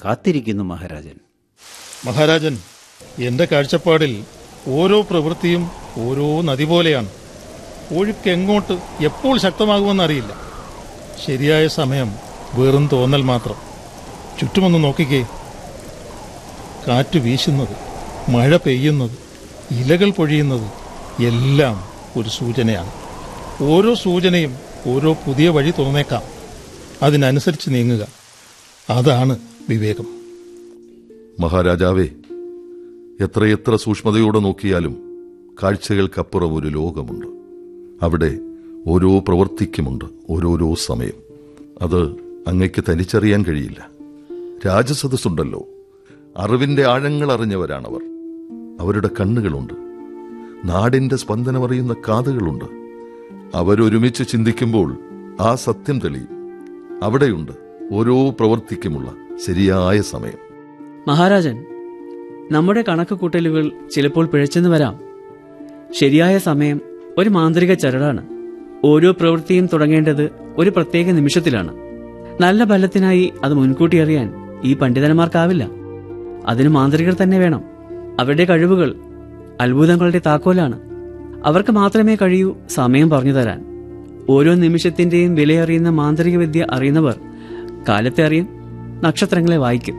കാത്തിരിക്കുന്നു മഹാരാജൻ മഹാരാജൻ എന്റെ കാഴ്ചപ്പാടിൽ ഓരോ പ്രവൃത്തിയും ഓരോ നദി പോലെയാണ് ഒഴുക്ക് എങ്ങോട്ട് എപ്പോൾ ശക്തമാകുമെന്നറിയില്ല ശരിയായ സമയം വെറും തോന്നൽ മാത്രം ചുറ്റുമൊന്ന് നോക്കിക്കേ കാറ്റ് വീശുന്നത് മഴ പെയ്യുന്നത് ഇലകൾ പൊഴിയുന്നത് എല്ലാം ഒരു സൂചനയാണ് ഓരോ സൂചനയും ഓരോ പുതിയ വഴി തുറന്നേക്കാം അതിനനുസരിച്ച് നീങ്ങുക അതാണ് വിവേകം മഹാരാജാവേ എത്രയെത്ര സൂക്ഷ്മതയോടെ നോക്കിയാലും കാഴ്ചകൾക്കപ്പുറം ഒരു ലോകമുണ്ട് അവിടെ ഓരോ പ്രവൃത്തിക്കുമുണ്ട് ഓരോരോ സമയം അത് അങ്ങയ്ക്ക് തനിച്ചറിയാൻ കഴിയില്ല രാജസദസ്സുണ്ടല്ലോ അറിവിന്റെ ആഴങ്ങൾ അറിഞ്ഞവരാണവർ അവരുടെ കണ്ണുകളുണ്ട് നാടിന്റെ സ്പന്ദനമറിയുന്ന കാതുകളുണ്ട് അവരൊരുമിച്ച് ചിന്തിക്കുമ്പോൾ ആ സത്യം തെളിയും അവിടെയുണ്ട് ഓരോ പ്രവൃത്തിക്കുമുള്ള ശരിയായ സമയം മഹാരാജൻ നമ്മുടെ കണക്ക് കൂട്ടലുകൾ ചിലപ്പോൾ പിഴച്ചെന്ന് വരാം ശരിയായ സമയം ഒരു മാന്ത്രിക ചരടാണ് ഓരോ പ്രവൃത്തിയും തുടങ്ങേണ്ടത് ഒരു പ്രത്യേക നിമിഷത്തിലാണ് നല്ല ഫലത്തിനായി അത് മുൻകൂട്ടി അറിയാൻ ഈ പണ്ഡിതന്മാർക്കാവില്ല അതിന് മാന്ത്രികർ തന്നെ വേണം അവരുടെ കഴിവുകൾ അത്ഭുതങ്ങളുടെ താക്കോലാണ് അവർക്ക് മാത്രമേ കഴിയൂ സമയം പറഞ്ഞു തരാൻ ഓരോ നിമിഷത്തിന്റെയും വിലയറിയുന്ന മാന്ത്രിക വിദ്യ അറിയുന്നവർ കാലത്തെ അറിയും നക്ഷത്രങ്ങളെ വായിക്കും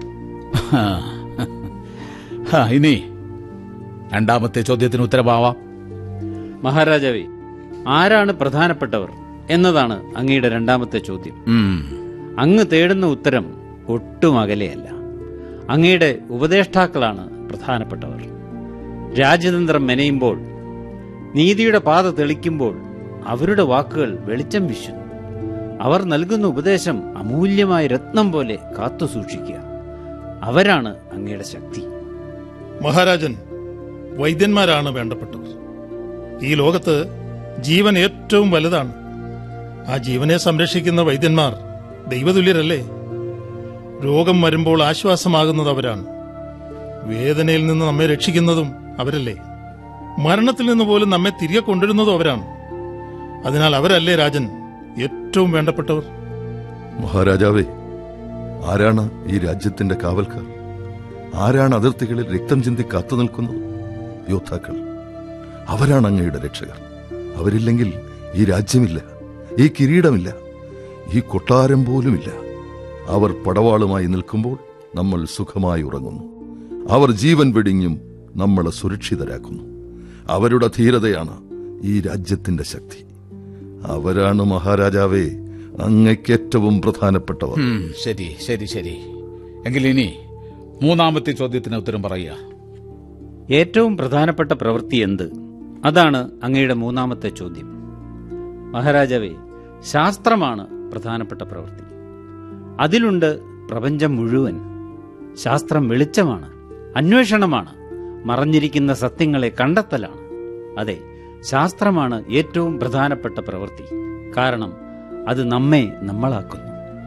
ഹാ, ഇനി രണ്ടാമത്തെ ചോദ്യത്തിന് ഉത്തരമാവാം മഹാരാജാവേ ആരാണ് പ്രധാനപ്പെട്ടവർ എന്നതാണ് അങ്ങയുടെ രണ്ടാമത്തെ ചോദ്യം ഉം. അങ്ങ് തേടുന്ന ഉത്തരം ഒട്ടും അകലെയല്ല അങ്ങയുടെ ഉപദേഷ്ടാക്കളാണ് പ്രധാനപ്പെട്ടവർ രാജ്യതന്ത്രം മെനയുമ്പോൾ നീതിയുടെ പാത തെളിക്കുമ്പോൾ അവരുടെ വാക്കുകൾ വെളിച്ചം വീശുന്നു അവർ നൽകുന്ന ഉപദേശം അമൂല്യമായ രത്നം പോലെ കാത്തു സൂക്ഷിക്കുക അവരാണ് അങ്ങയുടെ ശക്തി മഹാരാജൻ വൈദ്യന്മാരാണ് വേണ്ടപ്പെട്ടവർ ഈ ലോകത്ത് ജീവൻ ഏറ്റവും വലുതാണ് ആ ജീവനെ സംരക്ഷിക്കുന്ന വൈദ്യന്മാർ ദൈവതുല്യരല്ലേ രോഗം വരുമ്പോൾ ആശ്വാസമാകുന്നത് അവരാണ് വേദനയിൽ നിന്ന് നമ്മെ രക്ഷിക്കുന്നതും അവരല്ലേ മരണത്തിൽ നിന്ന് പോലും നമ്മെ തിരികെ കൊണ്ടുവരുന്നതും അവരാണ് അതിനാൽ അവരല്ലേ രാജൻ ഏറ്റവും വേണ്ടപ്പെട്ടവർ മഹാരാജാവേ ആരാണ് ഈ രാജ്യത്തിന്റെ കാവൽക്കാർ ആരാണ് അതിർത്തികളിൽ രക്തം ചിന്തി കാത്തു നിൽക്കുന്നത് യോദ്ധാക്കൾ അവരാണ് അങ്ങയുടെ രക്ഷകർ അവരില്ലെങ്കിൽ ഈ രാജ്യമില്ല ഈ കിരീടമില്ല ഈ കൊട്ടാരം പോലുമില്ല അവർ പടവാളുമായി നിൽക്കുമ്പോൾ നമ്മൾ സുഖമായി ഉറങ്ങുന്നു അവർ ജീവൻ വെടിഞ്ഞും നമ്മളെ സുരക്ഷിതരാക്കുന്നു അവരുടെ ധീരതയാണ് ഈ രാജ്യത്തിന്റെ ശക്തി അവരാണ് മഹാരാജാവേ അങ്ങയ്ക്ക് ഏറ്റവും പ്രധാനപ്പെട്ടവർ ഉം, ശരി ശരി ശരി എങ്കിൽ ഇനി മൂന്നാമത്തെ ചോദ്യത്തിന് ഉത്തരം പറയുക ഏറ്റവും പ്രധാനപ്പെട്ട പ്രവൃത്തി എന്ത് അതാണ് അങ്ങയുടെ മൂന്നാമത്തെ ചോദ്യം മഹാരാജാവേ ശാസ്ത്രമാണ് പ്രധാനപ്പെട്ട പ്രവൃത്തി അതിലുണ്ട് പ്രപഞ്ചം മുഴുവൻ ശാസ്ത്രം വെളിച്ചമാണ് അന്വേഷണമാണ് മറഞ്ഞിരിക്കുന്ന സത്യങ്ങളെ കണ്ടെത്തലാണ് അതെ ശാസ്ത്രമാണ് ഏറ്റവും പ്രധാനപ്പെട്ട പ്രവൃത്തി കാരണം അത് നമ്മെ നമ്മളാക്കുന്നു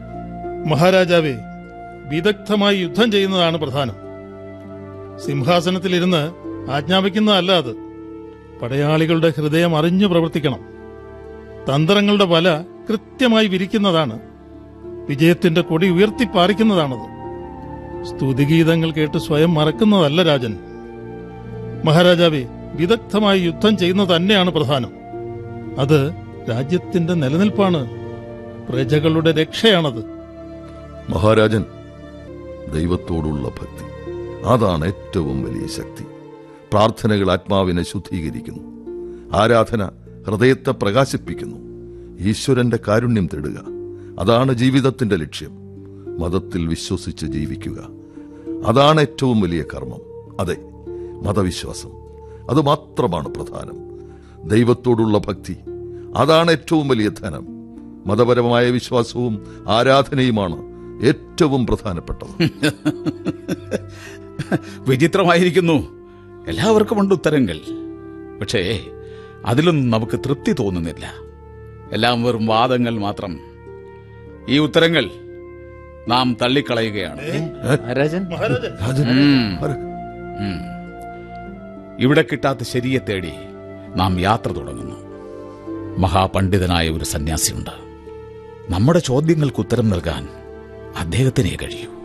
മഹാരാജാവേ വിദഗ്ധമായി യുദ്ധം ചെയ്യുന്നതാണ് പ്രധാനം സിംഹാസനത്തിലിരുന്ന് ആജ്ഞാപിക്കുന്നതല്ല അത് പടയാളികളുടെ ഹൃദയം അറിഞ്ഞു പ്രവർത്തിക്കണം തന്ത്രങ്ങളുടെ വല കൃത്യമായി വിരിക്കുന്നതാണ് വിജയത്തിന്റെ കൊടി ഉയർത്തിപ്പാറിക്കുന്നതാണത് സ്തുതിഗീതങ്ങൾ കേട്ട് സ്വയം മറക്കുന്നതല്ല രാജൻ മഹാരാജാവേ വിദഗ്ധമായി യുദ്ധം ചെയ്യുന്നത് തന്നെയാണ് പ്രധാനം അത് രാജ്യത്തിന്റെ നിലനിൽപ്പാണ് പ്രജകളുടെ രക്ഷയാണത് മഹാരാജൻ ദൈവത്തോടുള്ള ഭക്തി അതാണ് ഏറ്റവും വലിയ ശക്തി പ്രാർത്ഥനകൾ ആത്മാവിനെ ശുദ്ധീകരിക്കുന്നു ആരാധന ഹൃദയത്തെ പ്രകാശിപ്പിക്കുന്നു ഈശ്വരന്റെ കാരുണ്യം തേടുക അതാണ് ജീവിതത്തിന്റെ ലക്ഷ്യം മതത്തിൽ വിശ്വസിച്ച് ജീവിക്കുക അതാണ് ഏറ്റവും വലിയ കർമ്മം അതെ മതവിശ്വാസം അത് മാത്രമാണ് പ്രധാനം ദൈവത്തോടുള്ള ഭക്തി അതാണ് ഏറ്റവും വലിയ ധനം മതപരമായ വിശ്വാസവും ആരാധനയുമാണ് ഏറ്റവും പ്രധാനപ്പെട്ടത് വിചിത്രമായിരിക്കുന്നു എല്ലാവർക്കും ഉണ്ട് ഉത്തരങ്ങൾ പക്ഷേ അതിലൊന്നും നമുക്ക് തൃപ്തി തോന്നുന്നില്ല എല്ലാം വെറും വാദങ്ങൾ മാത്രം ഈ ഉത്തരങ്ങൾ നാം തള്ളിക്കളയുകയാണ് മഹാരാജൻ മഹാരാജൻ രാജൻ ഉം. ആര്? ഉം. ഇവിടെ കിട്ടാത്ത ശരിയെ തേടി നാം യാത്ര തുടങ്ങുന്നു മഹാപണ്ഡിതനായ ഒരു സന്യാസിയുണ്ട് നമ്മുടെ ചോദ്യങ്ങൾക്ക് ഉത്തരം നൽകാൻ അദ്ദേഹത്തിനേ കഴിയൂ